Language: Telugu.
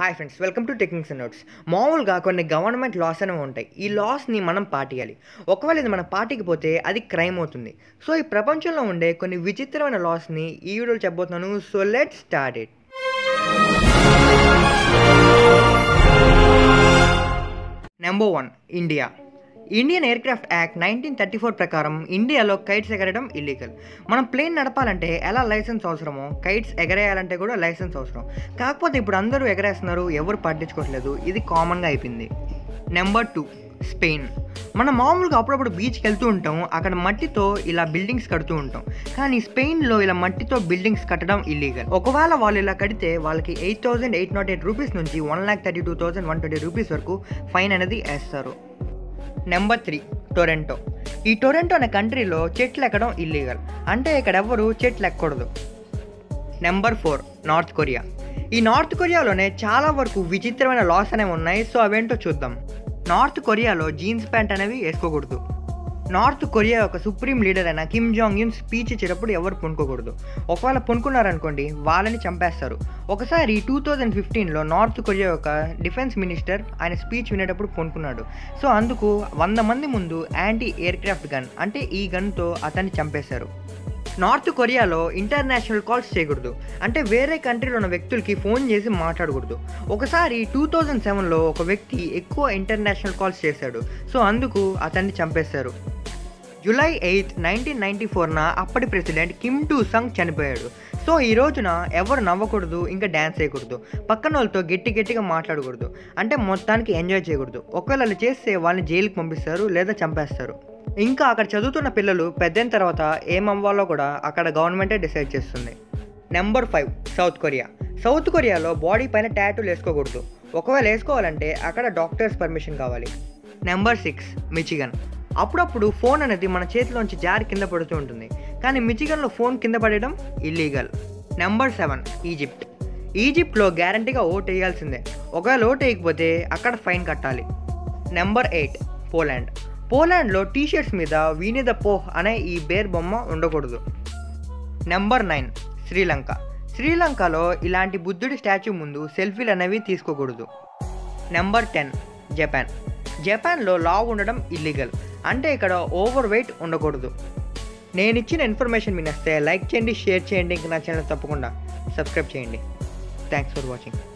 hi friends welcome to techniques and notes మామూలుగా కొన్ని గవర్నమెంట్ లాస్ అనేవి ఉంటాయి ఈ లాస్ని మనం పాటియాలి ఒకవేళ ఇది మనం పాటికపోతే అది క్రైమ్ అవుతుంది సో ఈ ప్రపంచంలో ఉండే కొన్ని విచిత్రమైన లాస్ని ఈ వీడియోలో చెప్పబోతున్నాను so let start it number one India Indian aircraft act nineteen thirty four ప్రకారం ఇండియాలో కైట్స్ ఎగరడం ఇల్లీగల్ మనం ప్లేన్ నడపాలంటే ఎలా లైసెన్స్ అవసరమో కైట్స్ ఎగరేయాలంటే కూడా లైసెన్స్ అవసరం కాకపోతే ఇప్పుడు అందరూ ఎగరేస్తున్నారు ఎవరు పట్టించుకోవట్లేదు ఇది కామన్గా అయిపోయింది నెంబర్ టూ స్పెయిన్ మనం మామూలుగా అప్పుడప్పుడు బీచ్కి వెళ్తూ ఉంటాం అక్కడ మట్టితో ఇలా బిల్డింగ్స్ కడుతూ ఉంటాం కానీ స్పెయిన్లో ఇలా మట్టితో బిల్డింగ్స్ కట్టడం ఇల్లీగల్ ఒకవేళ వాళ్ళు ఇలా కడితే వాళ్ళకి eight thousand eight nought eight rupees నుంచి one lakh thirty two thousand one twenty rupees వరకు ఫైన్ అనేది వేస్తారు నెంబర్ త్రీ టొరెంటో ఈ టొరెంటో అనే కంట్రీలో చెట్లు ఎక్కడం ఇల్లీగల్ అంటే ఇక్కడ ఎవ్వరు చెట్లు ఎక్కకూడదు నెంబర్ ఫోర్ నార్త్ కొరియా ఈ నార్త్ కొరియాలోనే చాలా వరకు విచిత్రమైన లాస్ అనేవి ఉన్నాయి సో అవేంటో చూద్దాం నార్త్ కొరియాలో జీన్స్ ప్యాంట్ అనేవి వేసుకోకూడదు నార్త్ కొరియా యొక్క సుప్రీం లీడర్ అయిన కిమ్ జాంగ్ యున్ స్పీచ్ ఇచ్చేటప్పుడు ఎవరు పొనుకోకూడదు ఒకవేళ పొనుకున్నారనుకోండి వాళ్ళని చంపేస్తారు ఒకసారి టూ థౌజండ్ ఫిఫ్టీన్లో నార్త్ కొరియా యొక్క డిఫెన్స్ మినిస్టర్ ఆయన స్పీచ్ వినేటప్పుడు పొనుకున్నాడు సో అందుకు వంద మంది ముందు యాంటీ ఎయిర్క్రాఫ్ట్ గన్ అంటే ఈ గన్తో అతన్ని చంపేశారు నార్త్ కొరియాలో ఇంటర్నేషనల్ కాల్స్ చేయకూడదు అంటే వేరే కంట్రీలో ఉన్న వ్యక్తులకి ఫోన్ చేసి మాట్లాడకూడదు ఒకసారి టూ థౌజండ్ సెవెన్లో ఒక వ్యక్తి ఎక్కువ ఇంటర్నేషనల్ కాల్స్ చేశాడు సో అందుకు అతన్ని చంపేశారు జూలై ఎయిత్ నైన్టీన్ నైన్టీ ఫోర్న అప్పటి ప్రెసిడెంట్ కిమ్ టు సంగ్ చనిపోయాడు సో ఈ రోజున ఎవరు నవ్వకూడదు ఇంకా డ్యాన్స్ చేయకూడదు పక్కన వాళ్ళతో గట్టి గట్టిగా మాట్లాడకూడదు అంటే మొత్తానికి ఎంజాయ్ చేయకూడదు ఒకవేళ అలా చేస్తే వాళ్ళని జైలుకి పంపిస్తారు లేదా చంపేస్తారు ఇంకా అక్కడ చదువుతున్న పిల్లలు పెద్దయిన తర్వాత ఏమవ్వాలో కూడా అక్కడ గవర్నమెంటే డిసైడ్ చేస్తుంది number five south Korea south కొరియాలో బాడీ పైన ట్యాటూలు వేసుకోకూడదు ఒకవేళ వేసుకోవాలంటే అక్కడ డాక్టర్స్ పర్మిషన్ కావాలి నెంబర్ సిక్స్ మిచిగన్ అప్పుడప్పుడు ఫోన్ అనేది మన చేతిలోంచి జారి కింద పడుతూ ఉంటుంది కానీ మిచిగన్లో ఫోన్ కింద పడడం ఇల్లీగల్ నెంబర్ సెవెన్ ఈజిప్ట్ ఈజిప్ట్లో గ్యారంటీగా ఓట్ వేయాల్సిందే ఒకవేళ ఓట్ వేయకపోతే అక్కడ ఫైన్ కట్టాలి నెంబర్ ఎయిట్ పోలాండ్ పోలాండ్లో టీషర్ట్స్ మీద వీని ద పోహ్ అనే ఈ బేర్ బొమ్మ ఉండకూడదు నెంబర్ నైన్ శ్రీలంక శ్రీలంకలో ఇలాంటి బుద్ధుడి స్టాచ్యూ ముందు సెల్ఫీలు అనేవి తీసుకోకూడదు నెంబర్ టెన్ జపాన్ జపాన్లో లా ఉండడం ఇల్లీగల్ అంటే ఇక్కడ ఓవర్ వెయిట్ ఉండకూడదు నేను ఇచ్చిన ఇన్ఫర్మేషన్ మీకు నచ్చితే లైక్ చేయండి షేర్ చేయండి ఇంకా నా ఛానల్ తప్పకుండా సబ్స్క్రైబ్ చేయండి థ్యాంక్స్ ఫర్ వాచింగ్